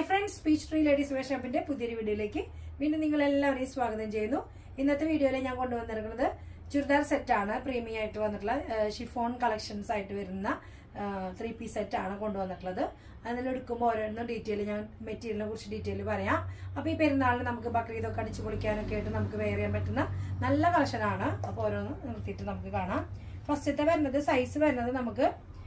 friends speech tree ladies wear ഷോപ്പിന്റെ പുതിയൊരു വീഡിയോയിലേക്ക് വീണ്ടും നിങ്ങൾ എല്ലാവരെയും സ്വാഗതം ചെയ്യുന്നു ഇന്നത്തെ വീഡിയോയിൽ ഞാൻ കൊണ്ടുവന്നിരിക്കുന്നത് ചുരിദാർ സെറ്റ് ആണ് പ്രീമിയം ആയിട്ട് വന്നിട്ടുള്ള ഷിഫോൺ കളക്ഷൻസ് ആയിട്ട് വരുന്ന ത്രീ പീസ് സെറ്റ് ആണ് കൊണ്ടുവന്നിട്ടുള്ളത് അതിൽ എടുക്കുമ്പോൾ ഓരോന്നും ഡീറ്റെയിൽ ഞാൻ മെറ്റീരിയലിനെ കുറിച്ച് ഡീറ്റെയിൽ പറയാം അപ്പോൾ ഈ പെരുന്നാളിന് നമുക്ക് ബക്രീദൊക്കെ അടിച്ചു പൊളിക്കാനൊക്കെ ആയിട്ട് നമുക്ക് വെയർ ചെയ്യാൻ പറ്റുന്ന നല്ല കളക്ഷൻ ആണ് അപ്പോൾ ഓരോന്നും നിർത്തിയിട്ട് നമുക്ക് കാണാം ഫസ്റ്റത്തെ വരുന്നത് സൈസ് വരുന്നത് നമുക്ക്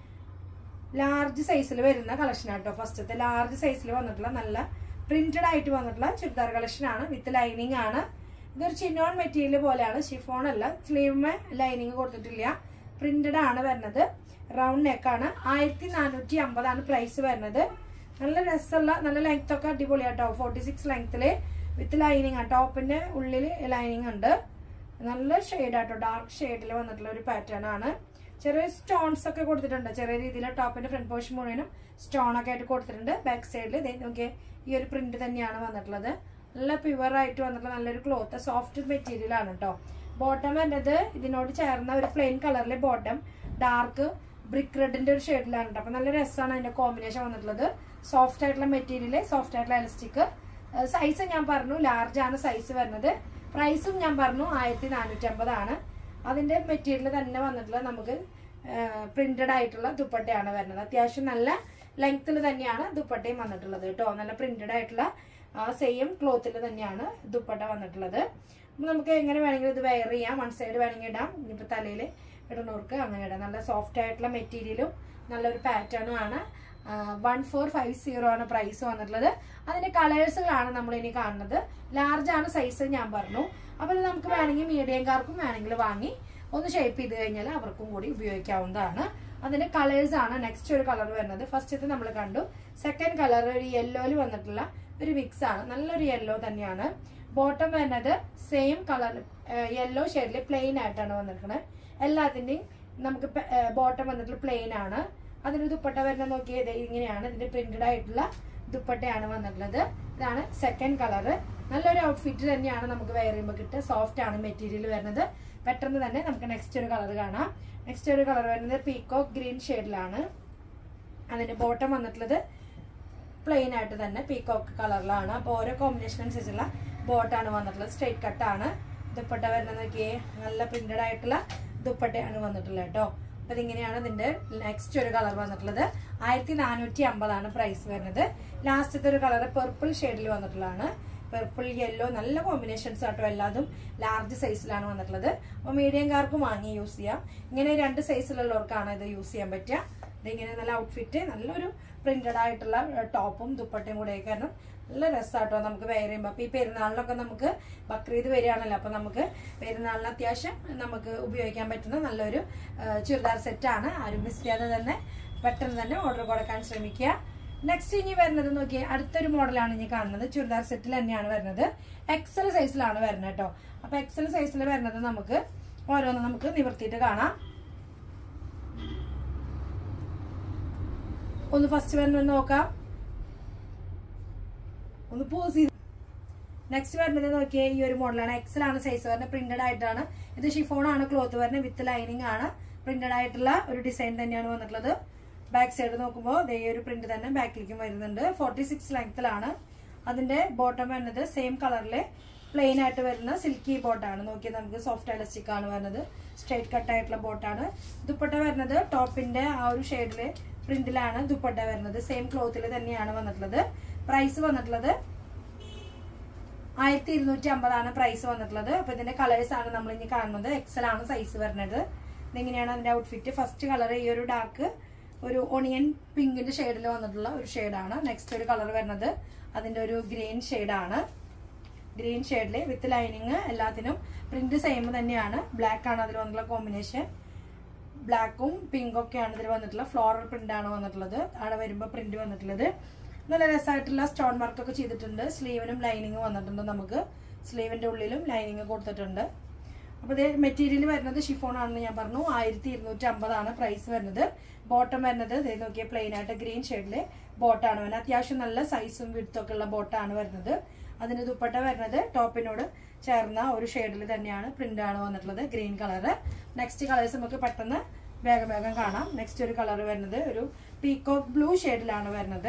ലാർജ് സൈസിൽ വരുന്ന കളക്ഷൻ ആട്ടോ ഫസ്റ്റത്തെ ലാർജ് സൈസിൽ വന്നിട്ടുള്ള നല്ല പ്രിന്റഡ് ആയിട്ട് വന്നിട്ടുള്ള ചുരിദാർ കളക്ഷൻ ആണ് വിത്ത് ലൈനിങ് ആണ് ഇതൊരു ചിന്നോൺ മെറ്റീരിയൽ പോലെയാണ് ഷിഫോൺ അല്ല സ്ലീവ് ലൈനിങ് കൊടുത്തിട്ടില്ല പ്രിന്റഡ് ആണ് വരുന്നത് റൗണ്ട് നെക്കാണ് ആയിരത്തി നാനൂറ്റി അമ്പതാണ് പ്രൈസ് വരുന്നത് നല്ല രസമുള്ള നല്ല ലെങ്ത് ഒക്കെ അടിപൊളിയാട്ടോ ഫോർട്ടി സിക്സ് ലെങ്ത്തില് വിത്ത് ലൈനിങ് ആണ് ടോപ്പിന്റെ ഉള്ളിൽ ലൈനിങ് ഉണ്ട് നല്ല ഷെയ്ഡ് ആട്ടോ ഡാർക്ക് ഷെയ്ഡിൽ വന്നിട്ടുള്ള ഒരു പാറ്റേൺ ആണ് ചെറിയ സ്റ്റോൺസ് ഒക്കെ കൊടുത്തിട്ടുണ്ട് ചെറിയ രീതിയിൽ ടോപ്പിന്റെ ഫ്രണ്ട് പോർഷൻ മുഴുവനും സ്റ്റോൺ ഒക്കെ ആയിട്ട് കൊടുത്തിട്ടുണ്ട് ബാക്ക് സൈഡിൽ നോക്കിയേ ഈ ഒരു പ്രിന്റ് തന്നെയാണ് വന്നിട്ടുള്ളത് നല്ല പ്യുവർ ആയിട്ട് വന്നിട്ടുള്ള നല്ലൊരു ക്ലോത്ത് സോഫ്റ്റ് മെറ്റീരിയൽ ആണ് കേട്ടോ ബോട്ടം വരുന്നത് ഇതിനോട് ചേർന്ന ഒരു പ്ലെയിൻ കളറിലെ ബോട്ടം ഡാർക്ക് ബ്രിക്ക് റെഡിന്റെ ഒരു ഷെയ്ഡിലാണ് കേട്ടോ അപ്പൊ നല്ല രസമാണ് അതിന്റെ കോമ്പിനേഷൻ വന്നിട്ടുള്ളത് സോഫ്റ്റ് ആയിട്ടുള്ള മെറ്റീരിയൽ സോഫ്റ്റ് ആയിട്ടുള്ള എലസ്റ്റിക് സൈസ് ഞാൻ പറഞ്ഞു ലാർജ് ആണ് സൈസ് വരുന്നത് പ്രൈസും ഞാൻ പറഞ്ഞു ആയിരത്തി നാനൂറ്റി അമ്പതാണ് അതിന്റെ മെറ്റീരിയൽ തന്നെ വന്നിട്ടുള്ള നമുക്ക് പ്രിന്റഡ് ആയിട്ടുള്ള ദുപ്പട്ടയാണ് വരുന്നത് അത്യാവശ്യം നല്ല ലെങ്ത്തിൽ തന്നെയാണ് ദുപ്പട്ടയും വന്നിട്ടുള്ളത് കേട്ടോ നല്ല പ്രിന്റഡ് ആയിട്ടുള്ള സെയിം ക്ലോത്തിൽ തന്നെയാണ് ദുപ്പട്ട വന്നിട്ടുള്ളത് അപ്പൊ നമുക്ക് എങ്ങനെ വേണമെങ്കിലും ഇത് വെയർ ചെയ്യാം വൺ സൈഡ് വേണമെങ്കിൽ ഇടാം ഇനിയിപ്പോൾ തലയിൽ ഇടുന്നവർക്ക് അങ്ങനെ ഇടാം നല്ല സോഫ്റ്റ് ആയിട്ടുള്ള മെറ്റീരിയലും നല്ലൊരു പാറ്റേണും ആണ് വൺ ഫോർ ഫൈവ് സീറോ ആണ് പ്രൈസ് വന്നിട്ടുള്ളത് അതിന്റെ കളേഴ്സുകളാണ് നമ്മൾ ഇനി കാണുന്നത് ലാർജ് ആണ് സൈസ് ഞാൻ പറഞ്ഞു അപ്പൊ ഇത് നമുക്ക് വേണമെങ്കിൽ മീഡിയംകാർക്കും വേണമെങ്കിൽ വാങ്ങി ഒന്ന് ഷേപ്പ് ചെയ്ത് കഴിഞ്ഞാൽ അവർക്കും കൂടി ഉപയോഗിക്കാവുന്നതാണ് അതിന്റെ കളേഴ്സ് ആണ് നെക്സ്റ്റ് ഒരു കളർ വരുന്നത് ഫസ്റ്റത്തെ നമ്മൾ കണ്ടു സെക്കൻഡ് കളർ ഒരു യെല്ലോയിൽ വന്നിട്ടുള്ള ഒരു മിക്സ് ആണ് നല്ലൊരു യെല്ലോ തന്നെയാണ് ബോട്ടം വരുന്നത് സെയിം കളർ യെല്ലോ ഷെയ്ഡിൽ പ്ലെയിൻ ആയിട്ടാണ് വന്നിരിക്കുന്നത് എല്ലാത്തിന്റെയും നമുക്ക് ബോട്ടം വന്നിട്ടുള്ള പ്ലെയിൻ ആണ് അതിന് ദുപ്പട്ട വരുന്നത് നോക്കിയത് ഇങ്ങനെയാണ് ഇതിന്റെ പ്രിന്റഡ് ആയിട്ടുള്ള ദുപ്പട്ടയാണ് വന്നിട്ടുള്ളത് ഇതാണ് സെക്കൻഡ് കളർ നല്ലൊരു ഔട്ട്ഫിറ്റ് തന്നെയാണ് നമുക്ക് വെയർ ചെയ്യുമ്പോൾ കിട്ടുക സോഫ്റ്റ് ആണ് മെറ്റീരിയൽ വരുന്നത് പെട്ടെന്ന് തന്നെ നമുക്ക് നെക്സ്റ്റ് ഒരു കളർ കാണാം നെക്സ്റ്റ് ഒരു കളർ വരുന്നത് പീക്കോക്ക് ഗ്രീൻ ഷെയ്ഡിലാണ് അതിന്റെ ബോട്ടം വന്നിട്ടുള്ളത് പ്ലെയിൻ ആയിട്ട് തന്നെ പീക്കോക്ക് കളറിലാണ് അപ്പോൾ ഓരോ കോമ്പിനേഷൻ അനുസരിച്ചുള്ള ബോട്ടാണ് വന്നിട്ടുള്ളത് സ്ട്രെയിറ്റ് കട്ടാണ് ദുപ്പട്ട വരുന്നത് നോക്കിയേ നല്ല പ്രിന്റഡ് ആയിട്ടുള്ള ദുപ്പട്ടയാണ് വന്നിട്ടുള്ളത് കേട്ടോ അപ്പൊ ഇതിങ്ങനെയാണ് ഇതിന്റെ നെക്സ്റ്റ് ഒരു കളർ വന്നിട്ടുള്ളത് ആയിരത്തി നാനൂറ്റി അമ്പതാണ് പ്രൈസ് വരുന്നത് ലാസ്റ്റത്തെ ഒരു കളർ പെർപ്പിൾ ഷെയ്ഡിൽ വന്നിട്ടുള്ളതാണ് പെർപ്പിൾ യെല്ലോ നല്ല കോമ്പിനേഷൻസ് ആട്ടോ എല്ലാതും ലാർജ് സൈസിലാണ് വന്നിട്ടുള്ളത് അപ്പോൾ മീഡിയംകാർക്കും വാങ്ങി യൂസ് ചെയ്യാം ഇങ്ങനെ രണ്ട് സൈസിലുള്ളവർക്കാണ് ഇത് യൂസ് ചെയ്യാൻ പറ്റുക ഇതിങ്ങനെ നല്ല ഔട്ട്ഫിറ്റ് നല്ലൊരു പ്രിന്റഡ് ആയിട്ടുള്ള ടോപ്പും ദുപ്പട്ടയും കൂടെ കാരണം നല്ല രസമാട്ടോ നമുക്ക് വെയർ ചെയ്യുമ്പോൾ അപ്പോൾ ഈ പെരുന്നാളിനൊക്കെ നമുക്ക് ബക്രീദ് വരികയാണല്ലോ അപ്പോൾ നമുക്ക് പെരുന്നാളിന് അത്യാവശ്യം നമുക്ക് ഉപയോഗിക്കാൻ പറ്റുന്ന നല്ലൊരു ചുരിദാർ സെറ്റാണ് ആരും മിസ് ചെയ്യാതെ തന്നെ പെട്ടെന്ന് തന്നെ ഓർഡർ കൊടുക്കാൻ ശ്രമിക്കുക നെക്സ്റ്റ് ഇനി വരുന്നത് നോക്കി അടുത്തൊരു മോഡലാണ് ഇനി കാണുന്നത് ചുരിദാർ സെറ്റിൽ തന്നെയാണ് വരുന്നത് എക്സൽ സൈസിലാണ് വരുന്നത് കേട്ടോ അപ്പൊ എക്സൽ സൈസിൽ വരുന്നത് നമുക്ക് ഓരോന്ന് നമുക്ക് നിവർത്തിയിട്ട് കാണാം ഒന്ന് ഫസ്റ്റ് വരുന്നത് നോക്കാം ഒന്ന് പോസ് ചെയ്ത് നെക്സ്റ്റ് വരുന്നത് നോക്കിയാൽ ഈ ഒരു മോഡലാണ് എക്സൽ ആണ് സൈസ് വരുന്നത് പ്രിന്റഡ് ആയിട്ടാണ് ഇത് ഷിഫോൺ ആണ് ക്ലോത്ത് വരുന്നത് വിത്ത് ലൈനിങ് ആണ് പ്രിന്റഡ് ആയിട്ടുള്ള ഒരു ഡിസൈൻ തന്നെയാണ് വന്നിട്ടുള്ളത് ബാക്ക് സൈഡ് നോക്കുമ്പോൾ ദേ ഒരു പ്രിന്റ് തന്നെ ബാക്കിലേക്കും വരുന്നുണ്ട് ഫോർട്ടി സിക്സ് ലെങ്ത്തിലാണ് അതിന്റെ ബോട്ടം വരുന്നത് സെയിം കളറിലെ പ്ലെയിൻ ആയിട്ട് വരുന്ന സിൽക്കി ബോട്ടാണ് നോക്കിയാൽ നമുക്ക് സോഫ്റ്റ് എലസ്റ്റിക് ആണ് വരുന്നത് സ്ട്രൈറ്റ് കട്ട് ആയിട്ടുള്ള ബോട്ടാണ് ദുപ്പട്ട വരുന്നത് ടോപ്പിന്റെ ആ ഒരു ഷെയ്ഡില് പ്രിന്റിലാണ് ദുപ്പട്ട വരുന്നത് സെയിം ക്ലോത്തിൽ തന്നെയാണ് വന്നിട്ടുള്ളത് പ്രൈസ് വന്നിട്ടുള്ളത് ആയിരത്തി ഇരുന്നൂറ്റി അമ്പതാണ് പ്രൈസ് വന്നിട്ടുള്ളത് അപ്പൊ ഇതിന്റെ കളേഴ്സ് ആണ് നമ്മൾ ഇനി കാണുന്നത് എക്സൽ ആണ് സൈസ് വരുന്നത് ഇതെങ്ങനെയാണ് അതിന്റെ ഔട്ട്ഫിറ്റ് ഫസ്റ്റ് കളർ ഈ ഒരു ഡാർക്ക് ഒരു ഒണിയൻ പിങ്കിന്റെ ഷെയ്ഡിൽ വന്നിട്ടുള്ള ഒരു ഷെയ്ഡാണ് നെക്സ്റ്റ് ഒരു കളർ വരുന്നത് അതിന്റെ ഒരു ഗ്രീൻ ഷെയ്ഡാണ് ഗ്രീൻ ഷെയ്ഡിൽ വിത്ത് ലൈനിങ് എല്ലാത്തിനും പ്രിന്റ് സെയിം തന്നെയാണ് ബ്ലാക്ക് ആണ് അതിൽ വന്നിട്ടുള്ള കോമ്പിനേഷൻ ബ്ലാക്കും പിങ്കും ഒക്കെയാണ് ഇതിൽ വന്നിട്ടുള്ള ഫ്ലോറൽ പ്രിന്റ് ആണ് വന്നിട്ടുള്ളത് അവിടെ വരുമ്പോൾ പ്രിന്റ് വന്നിട്ടുള്ളത് നല്ല രസമായിട്ടുള്ള സ്റ്റോൺ വർക്ക് ഒക്കെ ചെയ്തിട്ടുണ്ട് സ്ലീവിനും ലൈനിങ് വന്നിട്ടുണ്ട് നമുക്ക് സ്ലീവിന്റെ ഉള്ളിലും ലൈനിങ് കൊടുത്തിട്ടുണ്ട് അപ്പോൾ ഇത് മെറ്റീരിയൽ വരുന്നത് ഷിഫോൺ ആണെന്ന് ഞാൻ പറഞ്ഞു ആയിരത്തി ഇരുന്നൂറ്റി അമ്പതാണ് പ്രൈസ് വരുന്നത് ബോട്ടം വരുന്നത് ഇത് നോക്കിയ പ്ലെയിൻ ആയിട്ട് ഗ്രീൻ ഷെയ്ഡില് ബോട്ടാണ് വരുന്നത് അത്യാവശ്യം നല്ല സൈസും വിടുത്തൊക്കെ ഉള്ള ബോട്ടാണ് വരുന്നത് അതിന് ദുപ്പട്ട വരുന്നത് ടോപ്പിനോട് ചേർന്ന ഒരു ഷെയ്ഡിൽ തന്നെയാണ് പ്രിന്റ് ആണ് വന്നിട്ടുള്ളത് ഗ്രീൻ കളർ നെക്സ്റ്റ് കളേഴ്സ് നമുക്ക് പെട്ടെന്ന് വേഗം വേഗം കാണാം നെക്സ്റ്റ് ഒരു കളർ വരുന്നത് ഒരു പീക്കോക്ക് ബ്ലൂ ഷെയ്ഡിലാണ് വരുന്നത്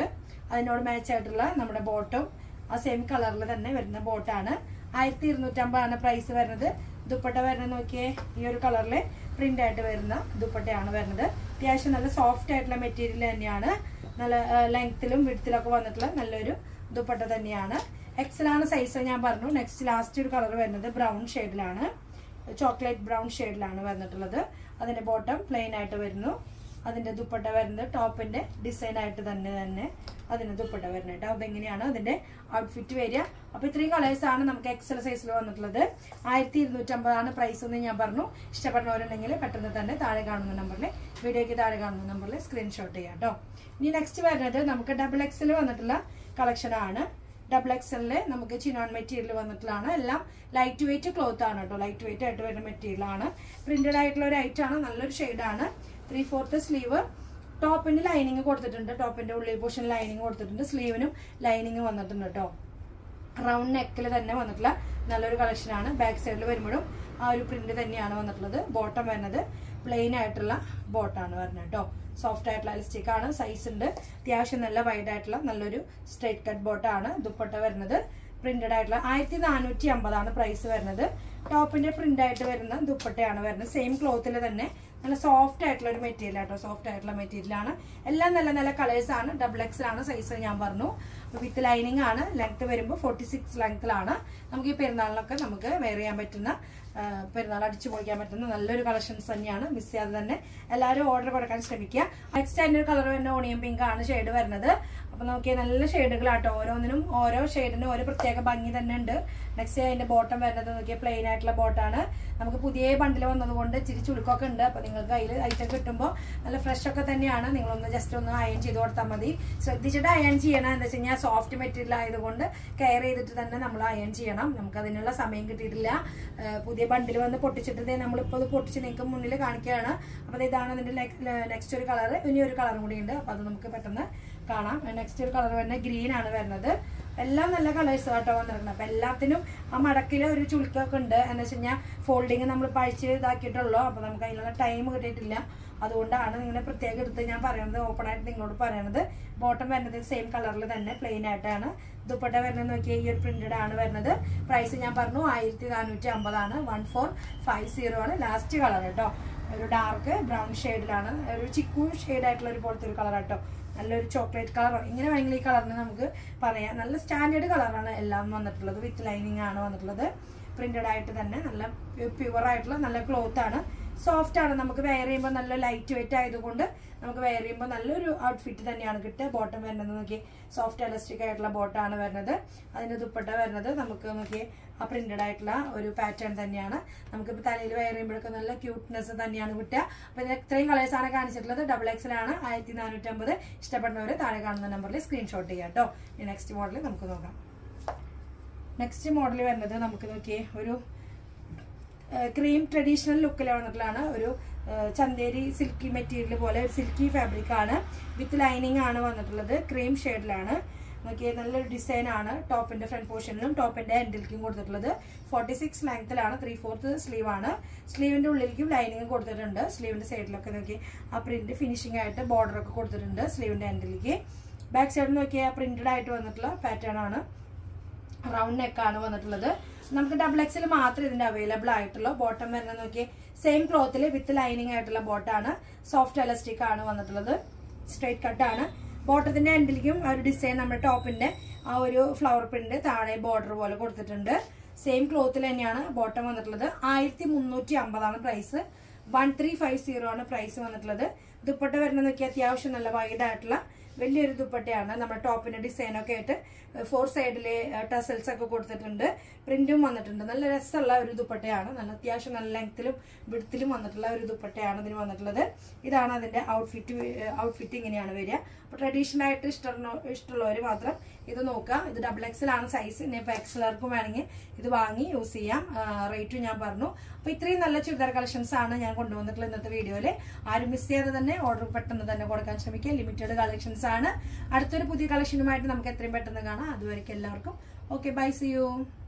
അതിനോട് മാച്ച് ആയിട്ടുള്ള നമ്മുടെ ബോട്ടും ആ സെയിം കളറിൽ തന്നെ വരുന്ന ബോട്ടാണ് ആയിരത്തി ഇരുന്നൂറ്റമ്പതാണ് പ്രൈസ് വരുന്നത് ദുപ്പട്ട വരുന്നത് നോക്കിയേ ഈ ഒരു കളറിൽ പ്രിന്റ് ആയിട്ട് വരുന്ന ദുപ്പട്ടയാണ് വരുന്നത് അത്യാവശ്യം നല്ല സോഫ്റ്റ് ആയിട്ടുള്ള മെറ്റീരിയൽ തന്നെയാണ് നല്ല ലെങ്ത്തിലും വിഡ്ത്തിലൊക്കെ വന്നിട്ടുള്ള നല്ലൊരു ദുപ്പട്ട തന്നെയാണ് എക്സലാണ് സൈസ് ഞാൻ പറഞ്ഞു നെക്സ്റ്റ് ലാസ്റ്റ് ഒരു കളർ വരുന്നത് ബ്രൗൺ ഷെയ്ഡിലാണ് ചോക്ലേറ്റ് ബ്രൗൺ ഷെയ്ഡിലാണ് വന്നിട്ടുള്ളത് അതിന്റെ ബോട്ടം പ്ലെയിൻ ആയിട്ട് വരുന്നു അതിന്റെ ദുപ്പട്ട വരുന്നത് ടോപ്പിന്റെ ഡിസൈൻ ആയിട്ട് തന്നെ തന്നെ അതിന് ദുപ്പട്ട വരുന്നത് കേട്ടോ അതെങ്ങനെയാണ് അതിന്റെ ഔട്ട്ഫിറ്റ് വരിക അപ്പൊ ഇത്രയും കളേഴ്സ് ആണ് നമുക്ക് എക്സൽ സൈസിൽ വന്നിട്ടുള്ളത് ആയിരത്തി ഇരുന്നൂറ്റമ്പതാണ് പ്രൈസ് എന്ന് ഞാൻ പറഞ്ഞു ഇഷ്ടപ്പെടുന്നവരുണ്ടെങ്കിൽ പെട്ടെന്ന് തന്നെ താഴെ കാണുന്ന നമ്പറിൽ വീഡിയോയ്ക്ക് താഴെ കാണുന്ന നമ്പറിൽ സ്ക്രീൻഷോട്ട് ചെയ്യാം കേട്ടോ ഇനി നെക്സ്റ്റ് വരുന്നത് നമുക്ക് ഡബിൾ എക്സൽ വന്നിട്ടുള്ള കളക്ഷൻ ആണ് ഡബിൾ എക്സലില് നമുക്ക് ചിനോൺ മെറ്റീരിയൽ വന്നിട്ടുള്ളതാണ് എല്ലാം ലൈറ്റ് വെയിറ്റ് ക്ലോത്ത് ആണ് കേട്ടോ ലൈറ്റ് വെയിറ്റ് ആയിട്ട് വരുന്ന മെറ്റീരിയൽ ആണ് പ്രിന്റഡ് ആയിട്ടുള്ള ഒരു ഐറ്റം ആണ് നല്ലൊരു ഷെയ്ഡാണ് ത്രീ ഫോർത്ത് സ്ലീവ് ടോപ്പിന് ലൈനിങ് കൊടുത്തിട്ടുണ്ട് ടോപ്പിന്റെ ഉള്ളിൽ പോർഷൻ ലൈനിങ് കൊടുത്തിട്ടുണ്ട് സ്ലീവിനും ലൈനിങ് വന്നിട്ടുണ്ട് കേട്ടോ റൗണ്ട് നെക്കിൽ തന്നെ വന്നിട്ടുള്ള നല്ലൊരു കളക്ഷനാണ് ബാക്ക് സൈഡിൽ വരുമ്പോഴും ആ ഒരു പ്രിന്റ് തന്നെയാണ് വന്നിട്ടുള്ളത് ബോട്ടം വരുന്നത് പ്ലെയിൻ ആയിട്ടുള്ള ബോട്ടാണ് വരുന്നത് കേട്ടോ സോഫ്റ്റ് ആയിട്ടുള്ള എലസ്റ്റിക് ആണ് സൈസ് ഉണ്ട് അത്യാവശ്യം നല്ല വൈഡ് ആയിട്ടുള്ള നല്ലൊരു സ്ട്രേറ്റ് കട്ട് ബോട്ടാണ് ദുപ്പട്ട വരുന്നത് പ്രിന്റഡ് ആയിട്ടുള്ള ആയിരത്തി നാനൂറ്റി അമ്പതാണ് പ്രൈസ് വരുന്നത് ടോപ്പിന്റെ പ്രിന്റ് ആയിട്ട് വരുന്ന ദുപ്പട്ടയാണ് വരുന്നത് സെയിം ക്ലോത്തിൽ തന്നെ നല്ല സോഫ്റ്റ് ആയിട്ടുള്ള ഒരു മെറ്റീരിയൽ ആട്ടോ സോഫ്റ്റ് ആയിട്ടുള്ള മെറ്റീരിയൽ ആണ് എല്ലാം നല്ല നല്ല കളേഴ്സ് ആണ് ഡബിൾ എക്സ് ആണ് സൈസ് ഞാൻ പറഞ്ഞു വിത്ത് ലൈനിങ് ആണ് ലെങ്ത് വരുമ്പോൾ ഫോർട്ടി സിക്സ് ലെങ്ത്തിലാണ് നമുക്ക് ഈ പെരുന്നാളിനൊക്കെ നമുക്ക് വെയർ ചെയ്യാൻ പറ്റുന്ന ആ, പെരുന്നാൾ അടിച്ചു പൊളിക്കാൻ പറ്റുന്ന നല്ലൊരു കളക്ഷൻസ് തന്നെയാണ് മിസ് ചെയ്യാതെ തന്നെ എല്ലാവരും ഓർഡർ കൊടുക്കാൻ ശ്രമിക്കുക നെക്സ്റ്റ് അതിന്റെ ഒരു കളർ വരുന്ന ഓണിയൻ പിങ്ക് ആണ് ഷെയ്ഡ് വരുന്നത് അപ്പൊ നോക്കിയാൽ നല്ല ഷെയ്ഡുകളാട്ടോ ഓരോന്നിനും ഓരോ ഷെയ്ഡിനും ഒരു പ്രത്യേക ഭംഗി തന്നെ ഉണ്ട് നെക്സ്റ്റ് അതിന്റെ ബോട്ടം വരുന്നത് നോക്കിയാൽ പ്ലെയിൻ ആയിട്ടുള്ള ബോട്ടാണ് നമുക്ക് പുതിയ ബണ്ടിൽ വന്നതുകൊണ്ട് ഇച്ചിരി ചുളുക്കൊക്കെ ഉണ്ട് അപ്പൊ നിങ്ങൾക്ക് അതിൽ ഐറ്റം കിട്ടുമ്പോൾ നല്ല ഫ്രഷ് ഒക്കെ തന്നെയാണ് നിങ്ങളൊന്ന് ജസ്റ്റ് ഒന്ന് അയൺ ചെയ്ത് കൊടുത്താൽ മതി ശ്രദ്ധിച്ചിട്ട് അയൺ ചെയ്യണം എന്താ വെച്ച് കഴിഞ്ഞാൽ സോഫ്റ്റ് മെറ്റീരിയൽ ആയതുകൊണ്ട് കെയർ ചെയ്തിട്ട് തന്നെ നമ്മൾ അയൺ ചെയ്യണം നമുക്ക് അതിനുള്ള സമയം കിട്ടിയിട്ടില്ല ഏഹ് പുതിയ ബണ്ടിൽ വന്ന് പൊട്ടിച്ചിട്ട് ദേ നമ്മളിപ്പോൾ അത് പൊട്ടിച്ച് നിങ്ങൾക്ക് മുന്നിൽ കാണിക്കുകയാണ് അപ്പോൾ ദേ ഇതാണ് അതിന്റെ നെക്സ്റ്റ് ഒരു കളർ ഇനി ഒരു കളറും കൂടി ഉണ്ട് അപ്പോൾ അത് നമുക്ക് പെട്ടെന്ന് കാണാം നെക്സ്റ്റ് ഒരു കളർ വരുന്നത് ഗ്രീൻ ആണ് വരുന്നത് എല്ലാം നല്ല കളേഴ്സ് കേട്ടോ വന്നിരിക്കുന്നത് അപ്പൊ എല്ലാത്തിനും ആ മടക്കിൽ ഒരു ചുളുക്കൊക്കെ ഉണ്ട് എന്ന് വെച്ച് കഴിഞ്ഞാൽ ഫോൾഡിങ് നമ്മൾ പഴിച്ച് ഇതാക്കിയിട്ടുള്ളൂ അപ്പൊ നമുക്ക് അതിനുള്ള ടൈം കിട്ടിയിട്ടില്ല അതുകൊണ്ടാണ് ഇങ്ങനെ പ്രത്യേകം എടുത്ത് ഞാൻ പറയുന്നത് ഓപ്പൺ ആയിട്ട് നിങ്ങളോട് പറയണത് ബോട്ടം വരുന്നത് സെയിം കളറിൽ തന്നെ പ്ലെയിൻ ആയിട്ടാണ് ദുപ്പട്ട വരുന്നത് നോക്കിയാൽ ഈ ഒരു പ്രിന്റഡ് ആണ് വരുന്നത് പ്രൈസ് ഞാൻ പറഞ്ഞു ആയിരത്തി നാനൂറ്റി അമ്പതാണ് വൺ ഫോർ ഫൈവ് സീറോ ആണ് ലാസ്റ്റ് കളർ കേട്ടോ ഒരു ഡാർക്ക് ബ്രൗൺ ഷെയ്ഡിലാണ് ഒരു ചിക്കു ഷെയ്ഡ് ആയിട്ടുള്ള ഒരു പോലത്തെ ഒരു കളർ കേട്ടോ നല്ലൊരു ചോക്ലേറ്റ് കളറോ ഇങ്ങനെ വേണമെങ്കിൽ ഈ കളറിന് നമുക്ക് പറയാം നല്ല സ്റ്റാൻഡേർഡ് കളറാണ് എല്ലാം വന്നിട്ടുള്ളത് വിത്ത് ലൈനിങ് ആണ് വന്നിട്ടുള്ളത് പ്രിന്റഡ് ആയിട്ട് തന്നെ നല്ല പ്യുവർ ആയിട്ടുള്ള നല്ല ക്ലോത്ത് ആണ് സോഫ്റ്റ് ആണ് നമുക്ക് വെയർ ചെയ്യുമ്പോൾ നല്ല ലൈറ്റ് വെയിറ്റ് ആയതുകൊണ്ട് നമുക്ക് വെയർ ചെയ്യുമ്പോൾ നല്ലൊരു ഔട്ട്ഫിറ്റ് തന്നെയാണ് കിട്ടുക ബോട്ടം വരുന്നത് നോക്കി സോഫ്റ്റ് എലസ്റ്റിക് ആയിട്ടുള്ള ബോട്ടാണ് വരുന്നത് അതിന്റെ ദുപ്പട്ട വരുന്നത് നമുക്ക് നോക്കി ആ പ്രിന്റഡ് ആയിട്ടുള്ള ഒരു പാറ്റേൺ തന്നെയാണ് നമുക്കിപ്പോൾ തലയിൽ വെയർ ചെയ്യുമ്പോഴൊക്കെ നല്ല ക്യൂട്ട്നെസ് തന്നെയാണ് കിട്ടുക അപ്പോൾ ഇതിന് ഇത്രയും കളേഴ്സ് ആണ് കാണിച്ചിട്ടുള്ളത് ഡബിൾ എക്സൽ ആണ് ആയിരത്തി നാനൂറ്റമ്പത് ഇഷ്ടപ്പെടുന്നവർ താഴെ കാണുന്ന നമ്പറിൽ സ്ക്രീൻഷോട്ട് ചെയ്യാം കേട്ടോ നെക്സ്റ്റ് മോഡൽ നമുക്ക് നോക്കാം നെക്സ്റ്റ് മോഡൽ വരുന്നത് നമുക്ക് നോക്കിയേ ഒരു ക്രീം ട്രഡീഷണൽ ലുക്കിൽ വന്നിട്ടുള്ളതാണ് ഒരു ആ, ചന്തേരി സിൽക്കി മെറ്റീരിയൽ പോലെ ഒരു സിൽക്കി ഫാബ്രിക് ആണ് വിത്ത് ലൈനിങ് ആണ് വന്നിട്ടുള്ളത് ക്രീം ഷെയ്ഡിലാണ് നോക്കിയേ നല്ലൊരു ഡിസൈൻ ആണ് ടോപ്പിന്റെ ഫ്രണ്ട് പോർഷനിലും ടോപ്പിന്റെ എൻഡിലേക്കും കൊടുത്തിട്ടുള്ളത് ഫോർട്ടി സിക്സ് ലെങ്ത്തിലാണ് ത്രീ ഫോർത്ത് സ്ലീവ് ആണ് സ്ലീവിന്റെ ഉള്ളിലേക്കും ലൈനിങ് കൊടുത്തിട്ടുണ്ട് സ്ലീവിന്റെ സൈഡിലൊക്കെ നോക്കി ആ പ്രിന്റ് ഫിനിഷിംഗ് ആയിട്ട് ബോർഡർ ഒക്കെ കൊടുത്തിട്ടുണ്ട് സ്ലീവിന്റെ എൻഡിലേക്ക് ബാക്ക് സൈഡിൽ നോക്കിയാൽ പ്രിന്റഡ് ആയിട്ട് വന്നിട്ടുള്ള പാറ്റേൺ ആണ് റൗണ്ട് നെക്കാണ് വന്നിട്ടുള്ളത് നമുക്ക് ഡബിൾ എക്സിൽ മാത്രമേ ഇതിന്റെ അവൈലബിൾ ആയിട്ടുള്ളൂ ബോട്ടം വരുന്നത് നോക്കി സെയിം ക്ലോത്തിൽ വിത്ത് ലൈനിങ് ആയിട്ടുള്ള ബോട്ടാണ് സോഫ്റ്റ് എലസ്റ്റിക് ആണ് വന്നിട്ടുള്ളത് സ്ട്രൈറ്റ് കട്ടാണ് ബോട്ടത്തിന്റെ എൻഡിലേക്കും ആ ഒരു ഡിസൈൻ നമ്മുടെ ടോപ്പിന്റെ ആ ഒരു ഫ്ലവർ പ്രിന്റ് താഴെ ബോർഡർ പോലെ കൊടുത്തിട്ടുണ്ട് സെയിം ക്ലോത്തിൽ തന്നെയാണ് ബോട്ടം വന്നിട്ടുള്ളത് ആയിരത്തി മുന്നൂറ്റി അമ്പതാണ് price one three five zero ആണ് പ്രൈസ് വന്നിട്ടുള്ളത് ദുപ്പട്ട വരുന്നത് നോക്കി അത്യാവശ്യം നല്ല വൈഡ് ആയിട്ടുള്ള വലിയൊരു ദുപ്പട്ടയാണ് നമ്മുടെ ടോപ്പിന്റെ ഡിസൈൻ ഒക്കെ ആയിട്ട് ഫോർ സൈഡില് ടസൽസ് ഒക്കെ കൊടുത്തിട്ടുണ്ട് പ്രിന്റും വന്നിട്ടുണ്ട് നല്ല രസമുള്ള ഒരു ദുപ്പട്ടയാണ് നല്ല അത്യാവശ്യം നല്ല ലെങ്ത്തിലും വിടുത്തിലും വന്നിട്ടുള്ള ഒരു ദുപ്പട്ടയാണ് ഇതിന് വന്നിട്ടുള്ളത് ഇതാണ് അതിന്റെ ഔട്ട്ഫിറ്റ് ഔട്ട്ഫിറ്റ് ഇങ്ങനെയാണ് വരിക അപ്പൊ ട്രഡീഷണൽ ആയിട്ട് ഇഷ്ടമുള്ള ഇഷ്ടമുള്ളവർ മാത്രം ഇത് നോക്കുക ഇത് ഡബിൾ എക്സൽ ആണ് സൈസ് ഇനി ഇപ്പൊ എക്സലർക്കും വേണമെങ്കിൽ ഇത് വാങ്ങി യൂസ് ചെയ്യാം റേറ്റും ഞാൻ പറഞ്ഞു അപ്പൊ ഇത്രയും നല്ല ചുരിദാർ കളക്ഷൻസ് ആണ് ഞാൻ കൊണ്ടുവന്നിട്ടുള്ള ഇന്നത്തെ വീഡിയോയിൽ ആരും മിസ് ചെയ്യാതെ തന്നെ ഓർഡർ പെട്ടെന്ന് തന്നെ കൊടുക്കാൻ ശ്രമിക്കുക ലിമിറ്റഡ് കളക്ഷൻസ് ആണ് അടുത്തൊരു പുതിയ കളക്ഷനുമായിട്ട് നമുക്ക് എത്രയും പെട്ടെന്ന് കാണാം അതുവരെയ്ക്ക് എല്ലാവർക്കും ഓക്കെ ബൈ സി യു